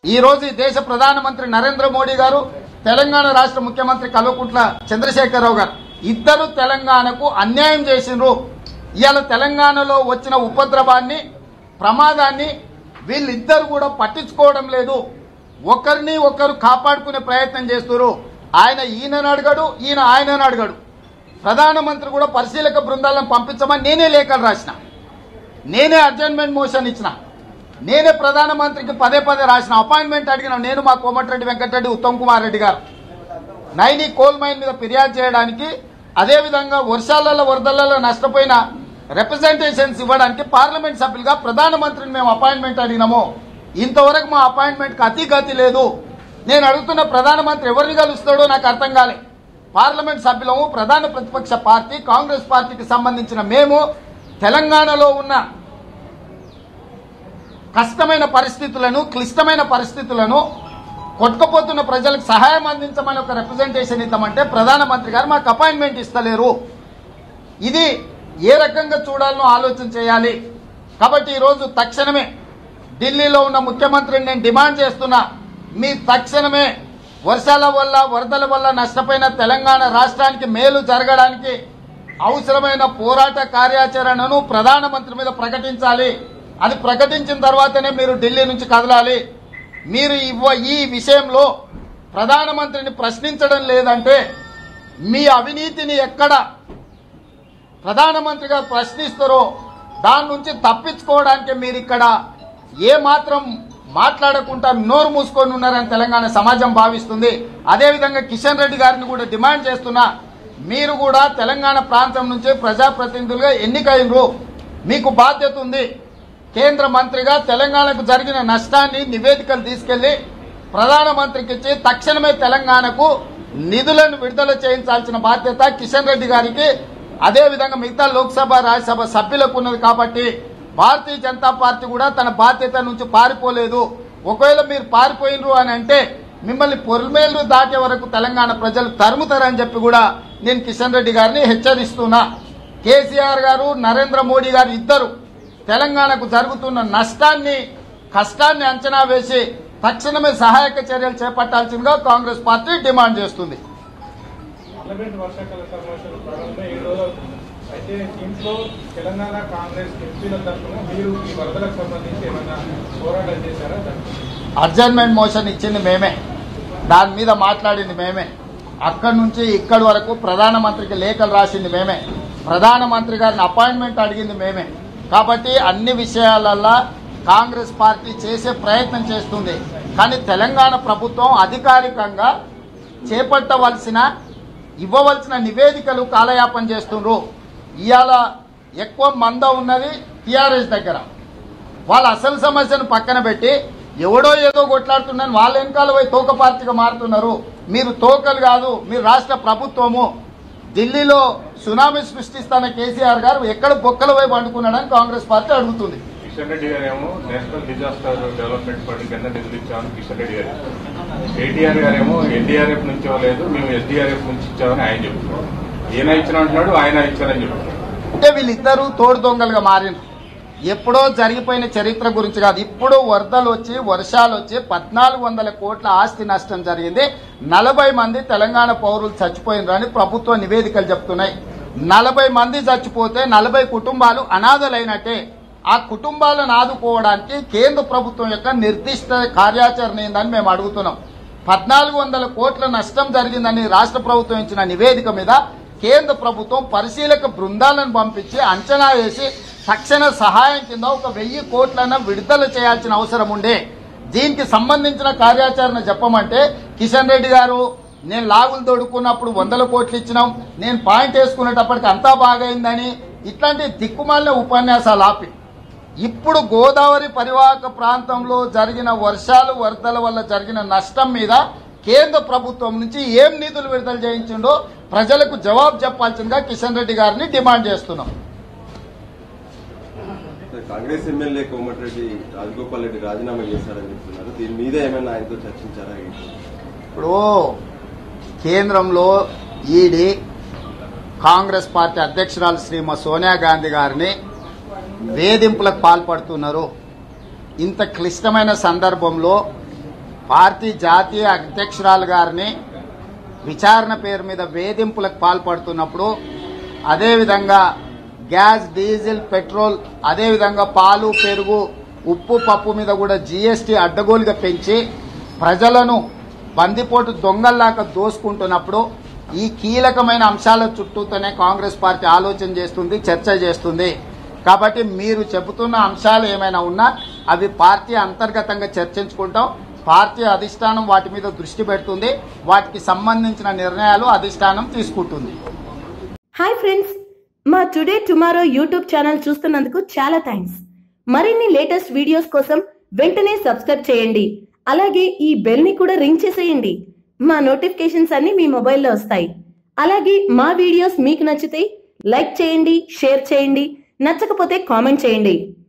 ఈ రోజు ఈ దేశ ప్రధానమంత్రి నరేంద్ర మోడీ గారు తెలంగాణ రాష్ట్ర ముఖ్యమంత్రి కల్వకుంట్ల చంద్రశేఖరరావు గారు ఇద్దరు తెలంగాణకు అన్యాయం చేసిండ్రు ఇవాళ తెలంగాణలో వచ్చిన ఉపద్రవాన్ని ప్రమాదాన్ని వీళ్ళిద్దరు కూడా పట్టించుకోవడం లేదు ఒకరిని ఒకరు కాపాడుకునే ప్రయత్నం చేస్తున్నారు ఆయన ఈయనను అడగడు ఈయన ఆయనను అడగడు ప్రధానమంత్రి కూడా పరిశీలక బృందాలను పంపించమని నేనే లేఖలు రాసిన నేనే అడ్జైన్మెంట్ మోషన్ ఇచ్చిన నేనే ప్రధానమంత్రికి పదే పదే రాసిన అపాయింట్మెంట్ అడిగిన నేను మా కోమటిరెడ్డి వెంకటరెడ్డి ఉత్తమ్ కుమార్ రెడ్డి గారు నైని కోల్ మైన్ మీద ఫిర్యాదు చేయడానికి అదేవిధంగా వర్షాలలో వరదలలో నష్టపోయిన రిప్రజెంటేషన్స్ ఇవ్వడానికి పార్లమెంట్ సభ్యులుగా ప్రధానమంత్రిని మేము అపాయింట్మెంట్ అడిగినాము ఇంతవరకు మా అపాయింట్మెంట్కి అతి గతి లేదు నేను అడుగుతున్న ప్రధానమంత్రి ఎవరిని కలుస్తాడో నాకు అర్థం కాలే పార్లమెంట్ సభ్యులము ప్రధాన ప్రతిపక్ష పార్టీ కాంగ్రెస్ పార్టీకి సంబంధించిన మేము తెలంగాణలో ఉన్న కష్టమైన పరిస్థితులను క్లిష్టమైన పరిస్థితులను కొట్టుకుపోతున్న ప్రజలకు సహాయం అందించమని ఒక రిప్రజెంటేషన్ ఇద్దామంటే ప్రధానమంత్రి గారు మాకు అపాయింట్మెంట్ ఇస్తలేరు ఇది ఏ రకంగా చూడాలనో ఆలోచన చేయాలి కాబట్టి ఈరోజు తక్షణమే ఢిల్లీలో ఉన్న ముఖ్యమంత్రిని నేను డిమాండ్ చేస్తున్నా మీ తక్షణమే వర్షాల వల్ల వరదల వల్ల నష్టపోయిన తెలంగాణ రాష్ట్రానికి మేలు జరగడానికి అవసరమైన పోరాట కార్యాచరణను ప్రధానమంత్రి మీద ప్రకటించాలి అది ప్రకటించిన తర్వాతనే మీరు ఢిల్లీ నుంచి కదలాలి మీరు ఇవ్వ ఈ విషయంలో ప్రధానమంత్రిని ప్రశ్నించడం లేదంటే మీ అవినీతిని ఎక్కడ ప్రధానమంత్రి గారు ప్రశ్నిస్తారో దాని నుంచి తప్పించుకోవడానికి మీరు ఇక్కడ ఏ మాత్రం మాట్లాడకుండా నోరు మూసుకొని ఉన్నారని తెలంగాణ సమాజం భావిస్తుంది అదేవిధంగా కిషన్ రెడ్డి గారిని కూడా డిమాండ్ చేస్తున్నా మీరు కూడా తెలంగాణ ప్రాంతం నుంచి ప్రజాప్రతినిధులుగా ఎన్నికైనరు మీకు బాధ్యత ఉంది కేంద్ర మంత్రిగా తెలంగాణకు జరిగిన నష్టాన్ని నివేదికలు తీసుకెళ్లి ప్రధానమంత్రికి ఇచ్చి తక్షణమే తెలంగాణకు నిధులను విడుదల చేయించాల్సిన బాధ్యత కిషన్ రెడ్డి గారికి అదే విధంగా మిగతా లోక్సభ రాజ్యసభ సభ్యులకు ఉన్నది కాబట్టి భారతీయ జనతా పార్టీ కూడా తన బాధ్యత నుంచి పారిపోలేదు ఒకవేళ మీరు పారిపోయినరు అని అంటే మిమ్మల్ని పొలిమేలు దాటే వరకు తెలంగాణ ప్రజలు తరుముతారని చెప్పి కూడా నేను కిషన్ రెడ్డి గారిని హెచ్చరిస్తున్నా కేసీఆర్ గారు నరేంద్ర మోడీ గారు ఇద్దరు తెలంగాణకు జరుగుతున్న నష్టాన్ని కష్టాన్ని అంచనా వేసి తక్షణమే సహాయక చర్యలు చేపట్టాల్సిందిగా కాంగ్రెస్ పార్టీ డిమాండ్ చేస్తుంది పార్లమెంట్ వర్షాకాల సమావేశాలు ప్రారంభమై ఏడు రోజులు అవుతుంది అయితే దీంట్లో తెలంగాణ కాంగ్రెస్ ఎంపీల తరఫున మీరు ఈ వరదలకు సంబంధించి ఏమైనా పోరాటం చేశారా దానికి అడ్జర్మెంట్ మోషన్ ఇచ్చింది మేమే దాని మీద మాట్లాడింది మేమే అక్కడి నుంచి ఇక్కడి వరకు ప్రధానమంత్రికి లేఖలు రాసింది మేమే ప్రధానమంత్రి గారిని అపాయింట్మెంట్ అడిగింది మేమే కాబట్టి అన్ని విషయాలల్లో కాంగ్రెస్ పార్టీ చేసే ప్రయత్నం చేస్తుంది కానీ తెలంగాణ ప్రభుత్వం అధికారికంగా చేపట్టవలసిన ఇవ్వవలసిన నివేదికలు కాలయాపన చేస్తుండ్రు ఇవాళ ఎక్కువ మంద ఉన్నది టీఆర్ఎస్ దగ్గర వాళ్ళ అసలు సమస్యను పక్కన పెట్టి ఎవడో ఏదో కొట్లాడుతున్నాను వాళ్ళ వెనకాల పోయి తోక పార్టీగా మారుతున్నారు మీరు తోకలు కాదు మీరు రాష్ట్ర ప్రభుత్వము ఢిల్లీలో సునామీ సృష్టిస్తున్న కేసీఆర్ గారు ఎక్కడ బొక్కల వైపు పండుకున్నాడని కాంగ్రెస్ పార్టీ అడుగుతుంది కిషన్ రెడ్డి గారు ఏమో నేషనల్ డిజాస్టర్ డెవలప్మెంట్ ఫండ్ కింద నిధులు ఇచ్చామని కిషన్ రెడ్డి గారు కేటీఆర్ గారేమో ఎన్డీఆర్ఎఫ్ నుంచి ఇవ్వలేదు మేము ఎస్డీఆర్ఎఫ్ నుంచి ఇచ్చామని ఆయన చెప్తున్నారు ఈయన ఇచ్చిన అంటున్నాడు ఆయన ఇచ్చారని చెప్తున్నారు అంటే వీళ్ళిద్దరూ తోడు దొంగలుగా మారిండ్రు ఎప్పుడో జరిగిపోయిన చరిత్ర గురించి కాదు ఇప్పుడు వరదలు వచ్చి వర్షాలు వచ్చి పద్నాలుగు వందల కోట్ల ఆస్తి నష్టం జరిగింది నలభై మంది తెలంగాణ పౌరులు చచ్చిపోయినరు అని ప్రభుత్వ నివేదికలు చెప్తున్నాయి నలభై మంది చచ్చిపోతే నలభై కుటుంబాలు అనాథలైనట్టే ఆ కుటుంబాలను ఆదుకోవడానికి కేంద్ర ప్రభుత్వం యొక్క నిర్దిష్ట కార్యాచరణ ఏందని మేము అడుగుతున్నాం పద్నాలుగు వందల కోట్ల నష్టం జరిగిందని రాష్ట్ర ప్రభుత్వం ఇచ్చిన నివేదిక మీద కేంద్ర ప్రభుత్వం పరిశీలక బృందాలను పంపించి అంచనా వేసి తక్షణ సహాయం కింద ఒక వెయ్యి కోట్లను విడుదల చేయాల్సిన అవసరం ఉండే దీనికి సంబంధించిన కార్యాచరణ చెప్పమంటే కిషన్ రెడ్డి గారు నేను లాగులు తొడుక్కున్నప్పుడు వందల కోట్లు ఇచ్చినాం నేను పాయింట్ వేసుకునేటప్పటికి అంతా బాగైందని ఇట్లాంటి దిక్కుమాలిన ఉపన్యాసాలు ఆపి ఇప్పుడు గోదావరి పరివాహక ప్రాంతంలో జరిగిన వర్షాలు వరదల వల్ల జరిగిన నష్టం మీద కేంద్ర ప్రభుత్వం నుంచి ఏం నిధులు విడుదల చేయించిండో ప్రజలకు జవాబు చెప్పాల్సిందిగా కిషన్ రెడ్డి గారిని డిమాండ్ చేస్తున్నాం కాంగ్రెస్ ఎమ్మెల్యే కోమటిరెడ్డి రాజగోపాల్ రెడ్డి రాజీనామా చేశారని చెప్తున్నారు దీని మీద ఏమైనా ఆయనతో చర్చించారా ఏంటి? ఇప్పుడు కేంద్రంలో ఈడీ కాంగ్రెస్ పార్టీ అధ్యక్షురాలు శ్రీమతి సోనియా గాంధీ గారిని వేధింపులకు పాల్పడుతున్నారు ఇంత క్లిష్టమైన సందర్భంలో పార్టీ జాతీయ అధ్యక్షురాలు గారిని విచారణ పేరు మీద వేధింపులకు పాల్పడుతున్నప్పుడు అదేవిధంగా గ్యాస్ డీజిల్ పెట్రోల్ అదేవిధంగా పాలు పెరుగు ఉప్పు పప్పు మీద కూడా జీఎస్టీ అడ్డగోలుగా పెంచి ప్రజలను బందిపోటు దొంగల్లాగా దోసుకుంటున్నప్పుడు ఈ కీలకమైన అంశాల చుట్టూతోనే కాంగ్రెస్ పార్టీ ఆలోచన చేస్తుంది చర్చ చేస్తుంది కాబట్టి మీరు చెబుతున్న అంశాలు ఏమైనా ఉన్నా అవి పార్టీ అంతర్గతంగా చర్చించుకుంటాం పార్టీ అధిష్టానం వాటి మీద దృష్టి పెడుతుంది వాటికి సంబంధించిన నిర్ణయాలు అధిష్టానం తీసుకుంటుంది హాయ్ ఫ్రెండ్స్ మా టుడే టుమారో యూట్యూబ్ ఛానల్ చూస్తున్నందుకు చాలా థ్యాంక్స్ మరిన్ని లేటెస్ట్ వీడియోస్ కోసం వెంటనే సబ్స్క్రైబ్ చేయండి అలాగే ఈ బెల్ ని కూడా రింగ్ చేసేయండి మా నోటిఫికేషన్స్ అన్ని మీ మొబైల్లో వస్తాయి అలాగే మా వీడియోస్ మీకు నచ్చితే లైక్ చేయండి షేర్ చేయండి నచ్చకపోతే కామెంట్ చేయండి